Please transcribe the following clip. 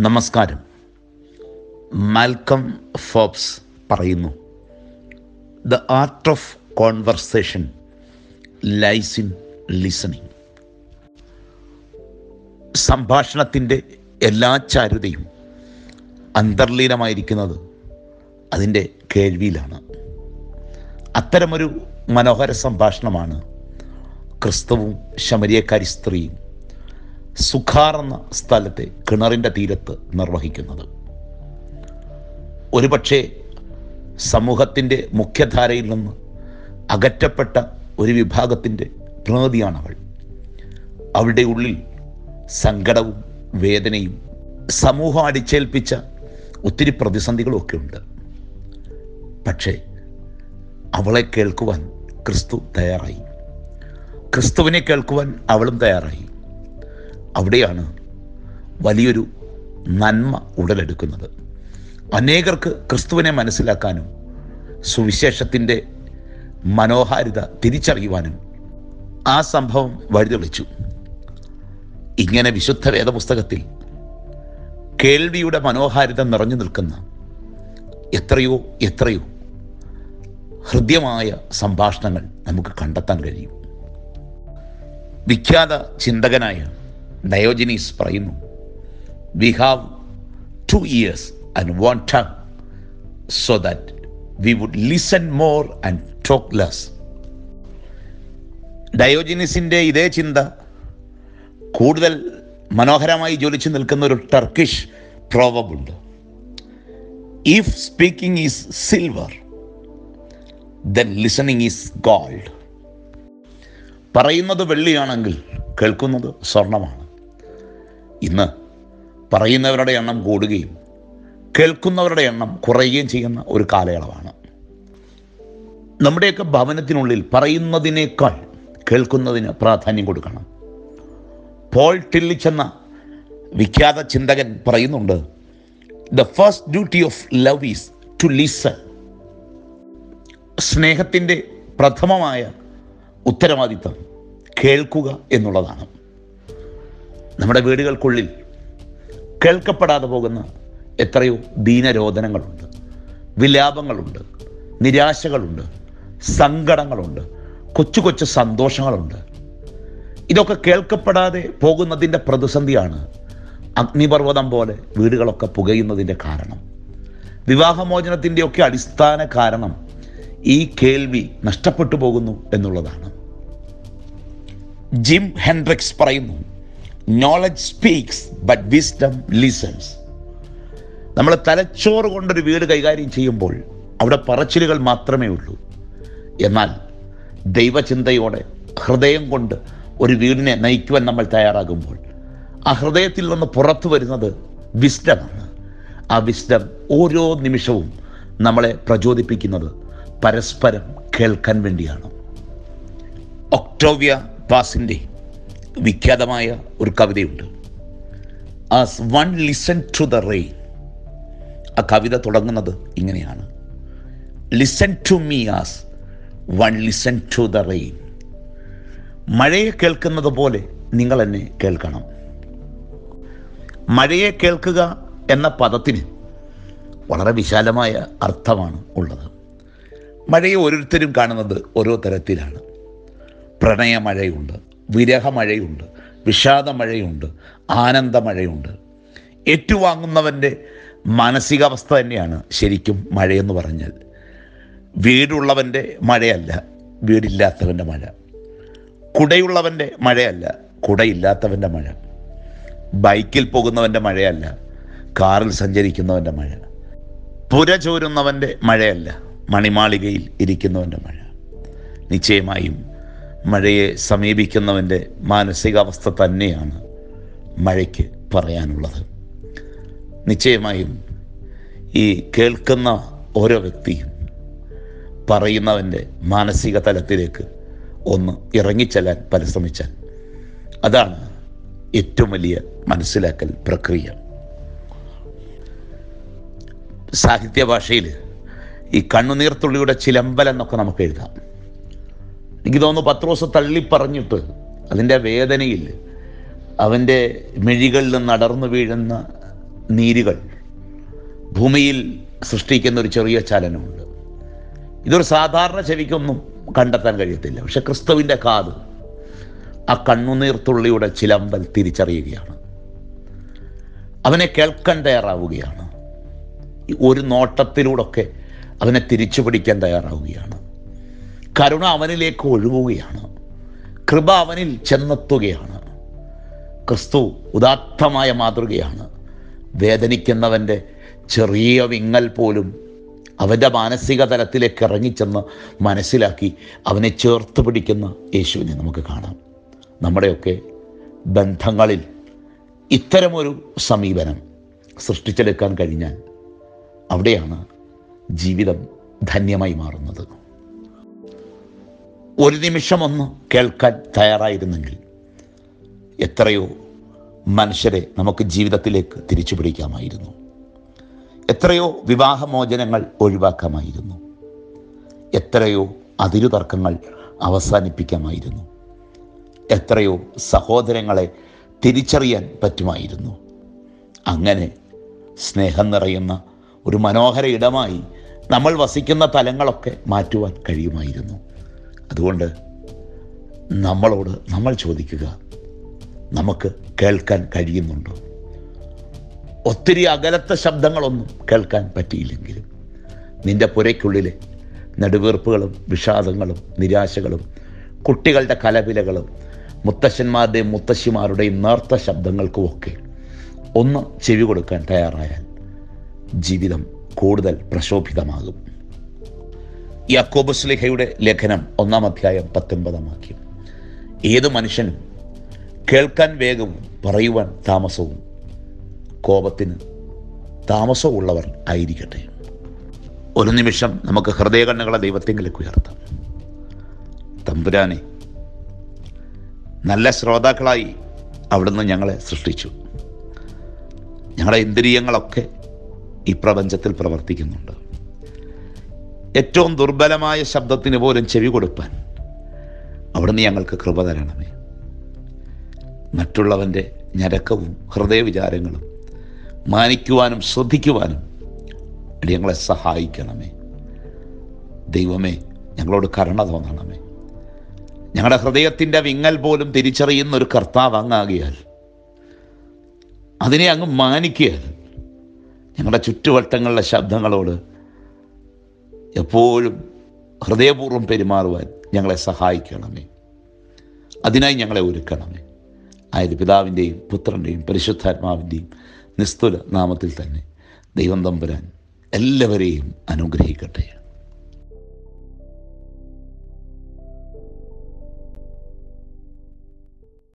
നമസ്കാരം Malcolm Forbes പറയുന്നു the art of conversation lies in listening സംഭാഷണത്തിൻ്റെ എല്ലാ ചാരുതയും അന്തർലീനമായിരിക്കുന്നത് അതിൻ്റെ കേൾവിയിലാണ് അത്തരമൊരു മനോഹര സംഭാഷണമാണ് ക്രിസ്തുവും ശമരിയക്കാരി സ്ത്രീയും സുഖാർ എന്ന സ്ഥലത്തെ കിണറിൻ്റെ തീരത്ത് നിർവഹിക്കുന്നത് ഒരുപക്ഷെ സമൂഹത്തിൻ്റെ മുഖ്യധാരയിൽ നിന്ന് അകറ്റപ്പെട്ട ഒരു വിഭാഗത്തിൻ്റെ പ്രതിനിധിയാണവൾ അവളുടെ ഉള്ളിൽ സങ്കടവും വേദനയും സമൂഹം അടിച്ചേൽപ്പിച്ച ഒത്തിരി പ്രതിസന്ധികളൊക്കെ ഉണ്ട് പക്ഷേ അവളെ കേൾക്കുവാൻ ക്രിസ്തു തയ്യാറായി ക്രിസ്തുവിനെ കേൾക്കുവാൻ അവളും തയ്യാറായി അവിടെയാണ് വലിയൊരു നന്മ ഉടലെടുക്കുന്നത് അനേകർക്ക് ക്രിസ്തുവിനെ മനസ്സിലാക്കാനും സുവിശേഷത്തിൻ്റെ മനോഹാരിത തിരിച്ചറിയുവാനും ആ സംഭവം വഴിതെളിച്ചു ഇങ്ങനെ വിശുദ്ധ വേദപുസ്തകത്തിൽ കേൾവിയുടെ മനോഹാരിത നിറഞ്ഞു നിൽക്കുന്ന എത്രയോ എത്രയോ ഹൃദ്യമായ സംഭാഷണങ്ങൾ നമുക്ക് കണ്ടെത്താൻ കഴിയും വിഖ്യാത ചിന്തകനായ ഡയോജിനീസ് പറയുന്നു we have two ears and one tongue so that we would listen more and talk less ഡയോജിനിസിൻ്റെ ഇതേ ചിന്ത കൂടുതൽ മനോഹരമായി ജ്വലിച്ചു നിൽക്കുന്ന ഒരു ടർക്കിഷ് പ്രോവബുണ്ട് if speaking is silver then listening is gold പറയുന്നത് വെള്ളിയാണെങ്കിൽ കേൾക്കുന്നത് സ്വർണമാണ് ഇന്ന് പറയുന്നവരുടെ എണ്ണം കൂടുകയും കേൾക്കുന്നവരുടെ എണ്ണം കുറയുകയും ചെയ്യുന്ന ഒരു കാലയളവാണ് നമ്മുടെയൊക്കെ ഭവനത്തിനുള്ളിൽ പറയുന്നതിനേക്കാൾ കേൾക്കുന്നതിന് പ്രാധാന്യം കൊടുക്കണം പോൾ ടില്ലിച്ച് എന്ന വിഖ്യാത ചിന്തകൻ പറയുന്നുണ്ട് the first duty of love is to listen സ്നേഹത്തിൻ്റെ പ്രഥമമായ ഉത്തരവാദിത്തം കേൾക്കുക എന്നുള്ളതാണ് നമ്മുടെ വീടുകൾക്കുള്ളിൽ കേൾക്കപ്പെടാതെ പോകുന്ന എത്രയോ ദീനരോധനങ്ങളുണ്ട് വിലാപങ്ങളുണ്ട് നിരാശകളുണ്ട് സങ്കടങ്ങളുണ്ട് കൊച്ചു കൊച്ചു സന്തോഷങ്ങളുണ്ട് ഇതൊക്കെ കേൾക്കപ്പെടാതെ പോകുന്നതിൻ്റെ പ്രതിസന്ധിയാണ് അഗ്നിപർവ്വതം പോലെ വീടുകളൊക്കെ പുകയുന്നതിൻ്റെ കാരണം വിവാഹമോചനത്തിൻ്റെയൊക്കെ അടിസ്ഥാന കാരണം ഈ കേൾവി നഷ്ടപ്പെട്ടു പോകുന്നു എന്നുള്ളതാണ് ജിം ഹെൻഡ്രിക്സ് പറയുന്നു knowledge speaks but wisdom listens നമ്മൾ തലച്ചോറ് കൊണ്ടൊരു വീട് കൈകാര്യം ചെയ്യുമ്പോൾ അവിടെ പറച്ചിലുകൾ മാത്രമേ ഉള്ളൂ എന്നാൽ ദൈവചിന്തയോടെ ഹൃദയം കൊണ്ട് ഒരു വീടിനെ നയിക്കുവാൻ നമ്മൾ തയ്യാറാകുമ്പോൾ ആ ഹൃദയത്തിൽ നിന്ന് പുറത്തു വരുന്നത് വിസ്ഡമാണ് ആ വിസ്ഡം ഓരോ നിമിഷവും നമ്മളെ പ്രചോദിപ്പിക്കുന്നത് പരസ്പരം കേൾക്കാൻ വേണ്ടിയാണ് ഒക്ടോവിയ പാസിൻ്റെ വിഖ്യാതമായ ഒരു കവിതയുണ്ട് as one listen to the rain ആ കവിത തുടങ്ങുന്നത് ഇങ്ങനെയാണ് listen to me as one listen to the rain മഴയെ കേൾക്കുന്നത് പോലെ നിങ്ങൾ എന്നെ കേൾക്കണം മഴയെ കേൾക്കുക എന്ന പദത്തിന് വളരെ വിശാലമായ അർത്ഥമാണ് ഉള്ളത് മഴയെ ഓരോരുത്തരും കാണുന്നത് ഓരോ തരത്തിലാണ് പ്രണയമഴയുണ്ട് വിരഹമഴയുണ്ട് വിഷാദമഴയുണ്ട് ആനന്ദമഴയുണ്ട് ഏറ്റുവാങ്ങുന്നവൻ്റെ മാനസികാവസ്ഥ തന്നെയാണ് ശരിക്കും മഴയെന്ന് പറഞ്ഞാൽ വീടുള്ളവൻ്റെ മഴയല്ല വീടില്ലാത്തവൻ്റെ മഴ കുടയുള്ളവൻ്റെ മഴയല്ല കുടയില്ലാത്തവൻ്റെ മഴ ബൈക്കിൽ പോകുന്നവൻ്റെ മഴയല്ല കാറിൽ സഞ്ചരിക്കുന്നവൻ്റെ മഴ പുര ചോരുന്നവൻ്റെ മഴയല്ല മണിമാളികയിൽ ഇരിക്കുന്നവൻ്റെ മഴ നിശ്ചയമായും മഴയെ സമീപിക്കുന്നവൻ്റെ മാനസികാവസ്ഥ തന്നെയാണ് മഴയ്ക്ക് പറയാനുള്ളത് നിശ്ചയമായും ഈ കേൾക്കുന്ന ഓരോ വ്യക്തിയും പറയുന്നവൻ്റെ മാനസിക തലത്തിലേക്ക് ഒന്ന് ഇറങ്ങിച്ചെല്ലാൻ പരിശ്രമിച്ചാൽ അതാണ് ഏറ്റവും വലിയ മനസ്സിലാക്കൽ പ്രക്രിയ സാഹിത്യ ഭാഷയിൽ ഈ കണ്ണുനീർത്തുള്ളിയുടെ ചിലമ്പൽ എന്നൊക്കെ നമുക്ക് എഴുതാം എനിക്ക് തോന്നുന്നു പത്രോസ് തള്ളി പറഞ്ഞിട്ട് അതിൻ്റെ വേദനയിൽ അവൻ്റെ മിഴികളിൽ നിന്ന് അടർന്നു വീഴുന്ന നീരുകൾ ഭൂമിയിൽ സൃഷ്ടിക്കുന്ന ഒരു ചെറിയ ചലനമുണ്ട് ഇതൊരു സാധാരണ ചെവിക്കൊന്നും കണ്ടെത്താൻ കഴിയത്തില്ല പക്ഷെ ക്രിസ്തുവിൻ്റെ കാത് ആ കണ്ണുനീർത്തുള്ളിയുടെ ചിലമ്പൽ തിരിച്ചറിയുകയാണ് അവനെ കേൾക്കാൻ തയ്യാറാവുകയാണ് ഈ ഒരു നോട്ടത്തിലൂടൊക്കെ അവനെ തിരിച്ചു പിടിക്കാൻ തയ്യാറാവുകയാണ് കരുണ അവനിലേക്ക് ഒഴുകുകയാണ് കൃപ അവനിൽ ചെന്നെത്തുകയാണ് ക്രിസ്തു ഉദാത്തമായ മാതൃകയാണ് വേദനിക്കുന്നവൻ്റെ ചെറിയ വിങ്ങൽ പോലും അവൻ്റെ മാനസിക തലത്തിലേക്ക് ഇറങ്ങിച്ചെന്ന് മനസ്സിലാക്കി അവനെ ചേർത്ത് പിടിക്കുന്ന യേശുവിനെ നമുക്ക് കാണാം നമ്മുടെയൊക്കെ ബന്ധങ്ങളിൽ ഇത്തരമൊരു സമീപനം സൃഷ്ടിച്ചെടുക്കാൻ കഴിഞ്ഞാൽ അവിടെയാണ് ജീവിതം ധന്യമായി മാറുന്നത് ഒരു നിമിഷം ഒന്ന് കേൾക്കാൻ തയ്യാറായിരുന്നെങ്കിൽ എത്രയോ മനുഷ്യരെ നമുക്ക് ജീവിതത്തിലേക്ക് തിരിച്ചു പിടിക്കാമായിരുന്നു എത്രയോ വിവാഹമോചനങ്ങൾ ഒഴിവാക്കാമായിരുന്നു എത്രയോ അതിരുതർക്കങ്ങൾ അവസാനിപ്പിക്കാമായിരുന്നു എത്രയോ സഹോദരങ്ങളെ തിരിച്ചറിയാൻ പറ്റുമായിരുന്നു അങ്ങനെ സ്നേഹം നിറയുന്ന ഒരു മനോഹര ഇടമായി നമ്മൾ വസിക്കുന്ന തലങ്ങളൊക്കെ മാറ്റുവാൻ കഴിയുമായിരുന്നു അതുകൊണ്ട് നമ്മളോട് നമ്മൾ ചോദിക്കുക നമുക്ക് കേൾക്കാൻ കഴിയുന്നുണ്ടോ ഒത്തിരി അകലത്തെ ശബ്ദങ്ങളൊന്നും കേൾക്കാൻ പറ്റിയില്ലെങ്കിലും നിന്റെ പുരയ്ക്കുള്ളിലെ നെടുവീർപ്പുകളും വിഷാദങ്ങളും നിരാശകളും കുട്ടികളുടെ കലപിലകളും മുത്തശ്ശന്മാരുടെയും മുത്തശ്ശിമാരുടെയും നേർത്ത ശബ്ദങ്ങൾക്കുമൊക്കെ ഒന്ന് ചെവി കൊടുക്കാൻ തയ്യാറായാൽ ജീവിതം കൂടുതൽ പ്രശോഭിതമാകും യാക്കോബസ്ലിഹയുടെ ലേഖനം ഒന്നാം അധ്യായം പത്തൊൻപതാം വാക്യം ഏത് മനുഷ്യനും കേൾക്കാൻ വേഗവും പറയുവാൻ താമസവും കോപത്തിന് താമസമുള്ളവർ ആയിരിക്കട്ടെ ഒരു നിമിഷം നമുക്ക് ഹൃദയകണ്ണുകളെ ദൈവത്തെങ്കിലേക്ക് ഉയർത്താം തമ്പുരാനെ നല്ല ശ്രോതാക്കളായി അവിടുന്ന് ഞങ്ങളെ സൃഷ്ടിച്ചു ഞങ്ങളുടെ ഇന്ദ്രിയങ്ങളൊക്കെ ഈ പ്രപഞ്ചത്തിൽ പ്രവർത്തിക്കുന്നുണ്ട് ഏറ്റവും ദുർബലമായ ശബ്ദത്തിന് പോലും ചെവി കൊടുപ്പാൻ അവിടുന്ന് ഞങ്ങൾക്ക് കൃപ തരണമേ മറ്റുള്ളവൻ്റെ ഞരക്കവും ഹൃദയവിചാരങ്ങളും മാനിക്കുവാനും ശ്രദ്ധിക്കുവാനും വേണ്ടി ഞങ്ങളെ സഹായിക്കണമേ ദൈവമേ ഞങ്ങളോട് കരുണ തോന്നണമേ ഞങ്ങളുടെ ഹൃദയത്തിൻ്റെ വിങ്ങൽ പോലും തിരിച്ചറിയുന്ന ഒരു കർത്താവ് അങ്ങാകിയാൽ അതിനെ അങ്ങ് മാനിക്കിയാൽ ഞങ്ങളുടെ ചുറ്റുവട്ടങ്ങളിലെ ശബ്ദങ്ങളോട് എപ്പോഴും ഹൃദയപൂർവ്വം പെരുമാറുവാൻ ഞങ്ങളെ സഹായിക്കണമേ അതിനായി ഞങ്ങളെ ഒരുക്കണമേ ആയത് പിതാവിൻ്റെയും പുത്രൻ്റെയും പരിശുദ്ധാത്മാവിൻ്റെയും നിസ്തുല നാമത്തിൽ തന്നെ ദൈവം തമ്പുരാൻ എല്ലാവരെയും അനുഗ്രഹിക്കട്ടെ